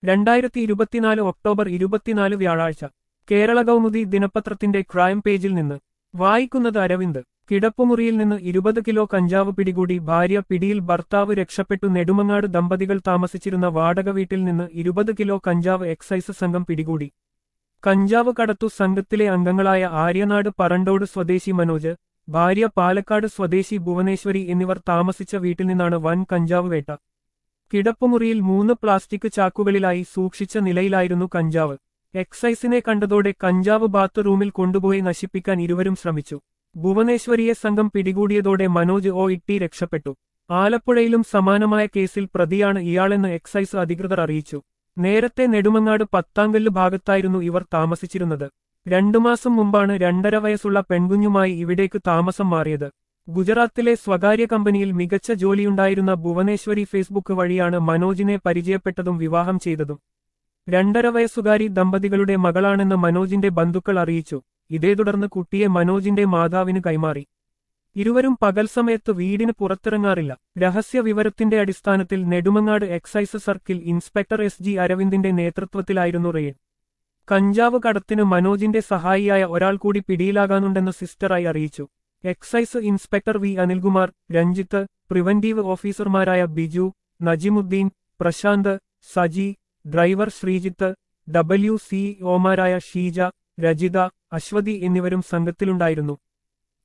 രണ്ടായിരത്തി ഇരുപത്തിനാല് ഒക്ടോബർ ഇരുപത്തിനാല് വ്യാഴാഴ്ച കേരള കൗമുദി ദിനപത്രത്തിന്റെ ക്രൈം പേജിൽ നിന്ന് വായിക്കുന്നത് അരവിന്ദ് കിടപ്പുമുറിയിൽ നിന്ന് ഇരുപത് കിലോ കഞ്ചാവ് പിടികൂടി ഭാര്യ പിടിയിൽ ഭർത്താവ് രക്ഷപ്പെട്ടു നെടുമങ്ങാട് ദമ്പതികൾ താമസിച്ചിരുന്ന വാടക വീട്ടിൽ നിന്ന് ഇരുപത് കിലോ കഞ്ചാവ് എക്സൈസ് സംഘം പിടികൂടി കഞ്ചാവ് കടത്തു സംഘത്തിലെ അംഗങ്ങളായ ആര്യനാട് പറണ്ടോട് സ്വദേശി മനോജ് ഭാര്യ പാലക്കാട് സ്വദേശി ഭുവനേശ്വരി എന്നിവർ താമസിച്ച വീട്ടിൽ നിന്നാണ് വൻ കഞ്ചാവ് വേട്ട കിടപ്പുമുറിയിൽ മൂന്ന് പ്ലാസ്റ്റിക് ചാക്കുകളിലായി സൂക്ഷിച്ച നിലയിലായിരുന്നു കഞ്ചാവ് എക്സൈസിനെ കണ്ടതോടെ കഞ്ചാവ് ബാത്റൂമിൽ കൊണ്ടുപോയി നശിപ്പിക്കാൻ ഇരുവരും ശ്രമിച്ചു ഭുവനേശ്വരിയെ സംഘം പിടികൂടിയതോടെ മനോജ് ഒ ഇട്ടി രക്ഷപ്പെട്ടു ആലപ്പുഴയിലും സമാനമായ കേസിൽ പ്രതിയാണ് ഇയാളെന്ന് എക്സൈസ് അധികൃതർ അറിയിച്ചു നേരത്തെ നെടുമങ്ങാട് പത്താങ്കല്ല് ഭാഗത്തായിരുന്നു ഇവർ താമസിച്ചിരുന്നത് രണ്ടു മാസം മുമ്പാണ് രണ്ടര വയസ്സുള്ള പെൺകുഞ്ഞുമായി ഇവിടേക്ക് താമസം മാറിയത് ഗുജറാത്തിലെ സ്വകാര്യ കമ്പനിയിൽ മികച്ച ജോലിയുണ്ടായിരുന്ന ഭുവനേശ്വരി ഫേസ്ബുക്ക് വഴിയാണ് മനോജിനെ പരിചയപ്പെട്ടതും വിവാഹം ചെയ്തതും രണ്ടര വയസ്സുകാരി ദമ്പതികളുടെ മകളാണെന്ന് മനോജിന്റെ ബന്ധുക്കൾ അറിയിച്ചു ഇതേ തുടർന്ന് കുട്ടിയെ മനോജിന്റെ മാതാവിന് കൈമാറി ഇരുവരും പകൽ സമയത്ത് വീടിന് പുറത്തിറങ്ങാറില്ല രഹസ്യ വിവരത്തിന്റെ അടിസ്ഥാനത്തിൽ Nedumangad excise circle inspector S G അരവിന്ദിന്റെ നേതൃത്വത്തിലായിരുന്നു റെയ്ഡ് കഞ്ചാവ് കടത്തിന് മനോജിന്റെ സഹായിയായ ഒരാൾ കൂടി പിടിയിലാകാനുണ്ടെന്ന് സിസ്റ്ററായി അറിയിച്ചു excise inspector V Anilkumar Ranjith preventive ഓഫീസർമാരായ Biju Najimuddin Prashanth Saji driver Sreejith W C ഒമാരായ ഷീജ രജിത അശ്വതി എന്നിവരും സംഘത്തിലുണ്ടായിരുന്നു